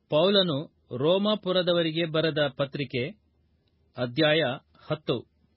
ಪೌಲನು ರೋಮಾಪುರದವರಿಗೆ ಬರೆದ ಪತ್ರಿಕೆ ಅಧ್ಯಾಯ ಹತ್ತು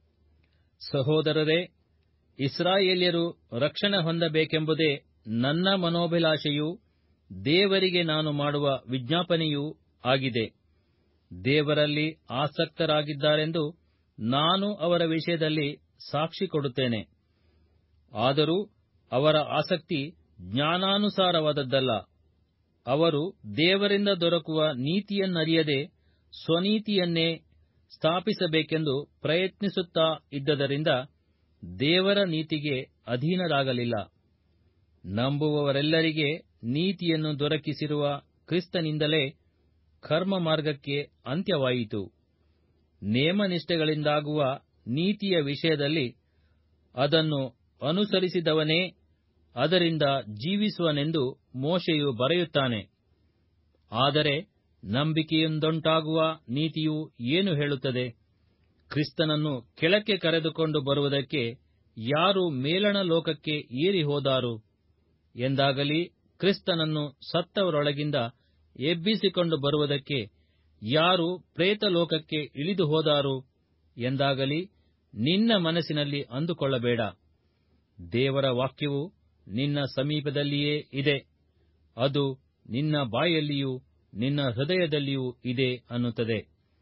ಸಹೋದರರೇ ಇಸ್ರಾಯೇಲ್ಯರು ರಕ್ಷಣೆ ಹೊಂದಬೇಕೆಂಬುದೇ ನನ್ನ ಮನೋಭಿಲಾಷೆಯೂ ದೇವರಿಗೆ ನಾನು ಮಾಡುವ ವಿಜ್ಞಾಪನೆಯೂ ಆಗಿದೆ ದೇವರಲ್ಲಿ ಆಸಕ್ತರಾಗಿದ್ದಾರೆಂದು ನಾನು ಅವರ ವಿಷಯದಲ್ಲಿ ಸಾಕ್ಷಿ ಕೊಡುತ್ತೇನೆ ಆದರೂ ಅವರ ಆಸಕ್ತಿ ಜ್ಞಾನಾನುಸಾರವಾದದ್ದಲ್ಲ ಅವರು ದೇವರಿಂದ ದೊರಕುವ ನೀತಿಯನ್ನರಿಯದೆ ಸ್ವನೀತಿಯನ್ನೇ ಸ್ಥಾಪಿಸಬೇಕೆಂದು ಪ್ರಯತ್ನಿಸುತ್ತಾ ಇದ್ದದರಿಂದ ದೇವರ ನೀತಿಗೆ ಅಧೀನರಾಗಲಿಲ್ಲ ನಂಬುವವರೆಲ್ಲರಿಗೆ ನೀತಿಯನ್ನು ದೊರಕಿಸಿರುವ ಕ್ರಿಸ್ತನಿಂದಲೇ ಕರ್ಮ ಮಾರ್ಗಕ್ಕೆ ಅಂತ್ಯವಾಯಿತು ನೇಮನಿಷ್ಠೆಗಳಿಂದಾಗುವ ನೀತಿಯ ವಿಷಯದಲ್ಲಿ ಅದನ್ನು ಅನುಸರಿಸಿದವನೇ ಅದರಿಂದ ಜೀವಿಸುವನೆಂದು ಮೋಶೆಯು ಬರೆಯುತ್ತಾನೆ ಆದರೆ ನಂಬಿಕೆಯಿಂದುಂಟಾಗುವ ನೀತಿಯು ಏನು ಹೇಳುತ್ತದೆ ಕ್ರಿಸ್ತನನ್ನು ಕೆಳಕ್ಕೆ ಕರೆದುಕೊಂಡು ಬರುವುದಕ್ಕೆ ಯಾರು ಮೇಲಣ ಲೋಕಕ್ಕೆ ಏರಿ ಹೋದಾರು ಎಂದಾಗಲಿ ಕ್ರಿಸ್ತನನ್ನು ಸತ್ತವರೊಳಗಿಂದ ಎಬ್ಬಿಸಿಕೊಂಡು ಬರುವುದಕ್ಕೆ ಯಾರು ಪ್ರೇತಲೋಕಕ್ಕೆ ಇಳಿದು ಹೋದಾರು ಎಂದಾಗಲಿ ನಿನ್ನ ಮನಸ್ಸಿನಲ್ಲಿ ಅಂದುಕೊಳ್ಳಬೇಡ ದೇವರ ವಾಕ್ಯವು ನಿನ್ನ ಸಮೀಪದಲ್ಲಿಯೇ ಇದೆ ಅದು ನಿನ್ನ ಬಾಯಲ್ಲಿಯೂ ನಿನ್ನ ಹೃದಯದಲ್ಲಿಯೂ ಇದೆ ಅನ್ನುತ್ತದೆ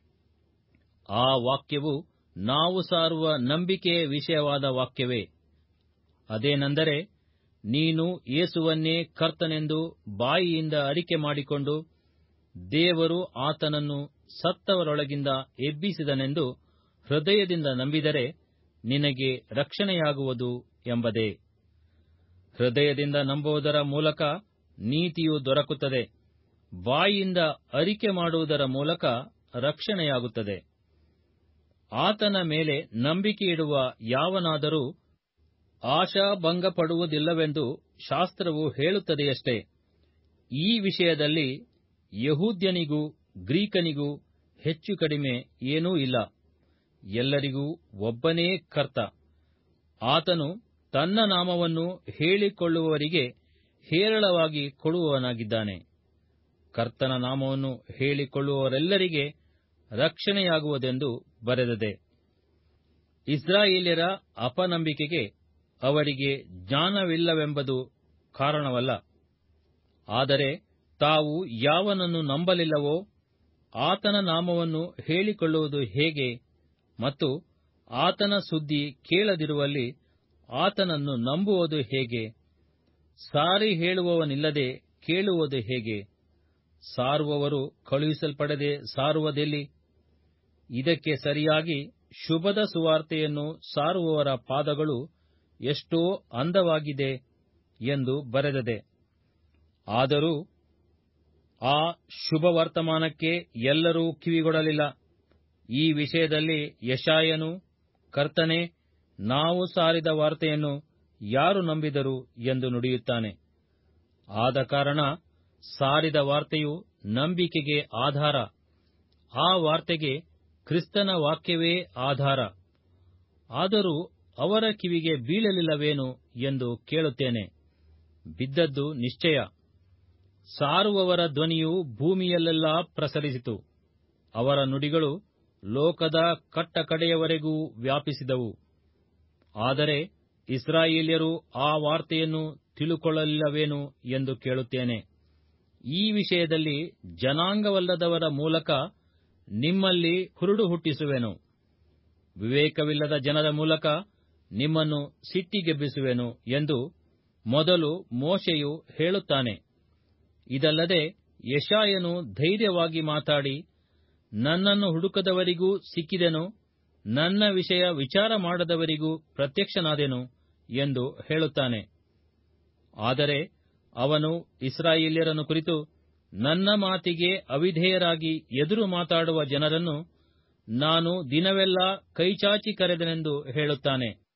ಆ ವಾಕ್ಯವು ನಾವು ಸಾರುವ ನಂಬಿಕೆಯ ವಿಷಯವಾದ ವಾಕ್ಯವೇ ಅದೇನೆಂದರೆ ನೀನು ಯೇಸುವನ್ನೇ ಕರ್ತನೆಂದು ಬಾಯಿಯಿಂದ ಅರಿಕೆ ಮಾಡಿಕೊಂಡು ದೇವರು ಆತನನ್ನು ಸತ್ತವರೊಳಗಿಂದ ಎಬ್ಬಿಸಿದನೆಂದು ಹೃದಯದಿಂದ ನಂಬಿದರೆ ನಿನಗೆ ರಕ್ಷಣೆಯಾಗುವುದು ಎಂಬುದೇ ಹೃದಯದಿಂದ ನಂಬುವುದರ ಮೂಲಕ ನೀತಿಯು ದೊರಕುತ್ತದೆ ಬಾಯಿಯಿಂದ ಅರಿಕೆ ಮಾಡುವುದರ ಮೂಲಕ ರಕ್ಷಣೆಯಾಗುತ್ತದೆ ಆತನ ಮೇಲೆ ನಂಬಿಕೆಯಿಡುವ ಯಾವನಾದರೂ ಆಶಾಭಂಗಪಡುವುದಿಲ್ಲವೆಂದು ಶಾಸ್ತ್ರವು ಹೇಳುತ್ತದೆಯಷ್ಟೇ ಈ ವಿಷಯದಲ್ಲಿ ಯಹೂದ್ಯನಿಗೂ ಗ್ರೀಕನಿಗೂ ಹೆಚ್ಚು ಕಡಿಮೆ ಏನೂ ಇಲ್ಲ ಎಲ್ಲರಿಗೂ ಒಬ್ಬನೇ ಕರ್ತ ಆತನು ತನ್ನ ನಾಮವನ್ನು ಹೇಳಿಕೊಳ್ಳುವವರಿಗೆ ಹೇರಳವಾಗಿ ಕೊಡುವವನಾಗಿದ್ದಾನೆ ಕರ್ತನ ನಾಮವನ್ನು ಹೇಳಿಕೊಳ್ಳುವವರೆಲ್ಲರಿಗೆ ರಕ್ಷಣೆಯಾಗುವುದೆಂದು ಬರೆದದೆ ಇಸ್ರಾಯೇಲ್ಯರ ಅಪನಂಬಿಕೆಗೆ ಅವರಿಗೆ ಜ್ಞಾನವಿಲ್ಲವೆಂಬುದು ಕಾರಣವಲ್ಲ ಆದರೆ ತಾವು ಯಾವನನ್ನು ನಂಬಲಿಲ್ಲವೋ ಆತನ ನಾಮವನ್ನು ಹೇಳಿಕೊಳ್ಳುವುದು ಹೇಗೆ ಮತ್ತು ಆತನ ಸುದ್ದಿ ಕೇಳದಿರುವಲ್ಲಿ ಆತನನ್ನು ನಂಬುವುದು ಹೇಗೆ ಸಾರಿ ಹೇಳುವವನಿಲ್ಲದೆ ಕೇಳುವುದು ಹೇಗೆ ಸಾರುವವರು ಕಳುಹಿಸಲ್ಪಡದೆ ಸಾರುವುದೆಲ್ಲಿ ಇದಕ್ಕೆ ಸರಿಯಾಗಿ ಶುಭದ ಸುವಾರ್ತೆಯನ್ನು ಸಾರುವವರ ಪಾದಗಳು ಎಷ್ಟೋ ಅಂದವಾಗಿದೆ ಎಂದು ಬರೆದದೆ ಆದರೂ ಆ ಶುಭ ವರ್ತಮಾನಕ್ಕೆ ಎಲ್ಲರೂ ಕಿವಿಗೊಡಲಿಲ್ಲ ಈ ವಿಷಯದಲ್ಲಿ ಯಶಾಯನು ಕರ್ತನೆ ನಾವು ಸಾರಿದ ವಾರ್ತೆಯನ್ನು ಯಾರು ನಂಬಿದರು ಎಂದು ನುಡಿಯುತ್ತಾನೆ ಆದ ಕಾರಣ ಸಾರಿದ ವಾರ್ತೆಯು ನಂಬಿಕೆಗೆ ಆಧಾರ ಆ ವಾರ್ತೆಗೆ ಕ್ರಿಸ್ತನ ವಾಕ್ಯವೇ ಆಧಾರ ಆದರೂ ಅವರ ಕಿವಿಗೆ ಬೀಳಲಿಲ್ಲವೇನು ಎಂದು ಕೇಳುತ್ತೇನೆ ಬಿದ್ದದ್ದು ನಿಶ್ಚಯ ಸಾರುವವರ ಧ್ವನಿಯು ಭೂಮಿಯಲ್ಲೆಲ್ಲ ಪ್ರಸರಿಸಿತು ಅವರ ನುಡಿಗಳು ಲೋಕದ ಕಟ್ಟಕಡೆಯವರೆಗೂ ವ್ಯಾಪಿಸಿದವು ಆದರೆ ಇಸ್ರಾಯೇಲ್ಯರು ಆ ವಾರ್ತೆಯನ್ನು ತಿಳುಕೊಳ್ಳಲಿಲ್ಲವೇನು ಎಂದು ಕೇಳುತ್ತೇನೆ ಈ ವಿಷಯದಲ್ಲಿ ಜನಾಂಗವಲ್ಲದವರ ಮೂಲಕ ನಿಮ್ಮಲ್ಲಿ ಕುರುಡು ಹುಟ್ಟಿಸುವೆನು ವಿವೇಕವಿಲ್ಲದ ಜನರ ಮೂಲಕ ನಿಮ್ಮನ್ನು ಸಿಟ್ಟಿಗೆಬ್ಬಿಸುವೆನು ಎಂದು ಮೊದಲು ಮೋಶೆಯು ಹೇಳುತ್ತಾನೆ ಇದಲ್ಲದೆ ಯಶಾಯನು ಧೈರ್ಯವಾಗಿ ಮಾತಾಡಿ ನನ್ನನ್ನು ಹುಡುಕದವರಿಗೂ ಸಿಕ್ಕಿದೆನು ನನ್ನ ವಿಷಯ ವಿಚಾರ ಮಾಡದವರಿಗೂ ಪ್ರತ್ಯಕ್ಷನಾದೆನು ಎಂದು ಹೇಳುತ್ತಾನೆ ಆದರೆ ಅವನು ಇಸ್ರಾಯೇಲ್ಯರನ್ನು ಕುರಿತು ನನ್ನ ಮಾತಿಗೆ ಅವಿಧೇಯರಾಗಿ ಎದುರು ಮಾತಾಡುವ ಜನರನ್ನು ನಾನು ದಿನವೆಲ್ಲ ಕೈಚಾಚಿ ಕರೆದನೆಂದು ಹೇಳುತ್ತಾನೆ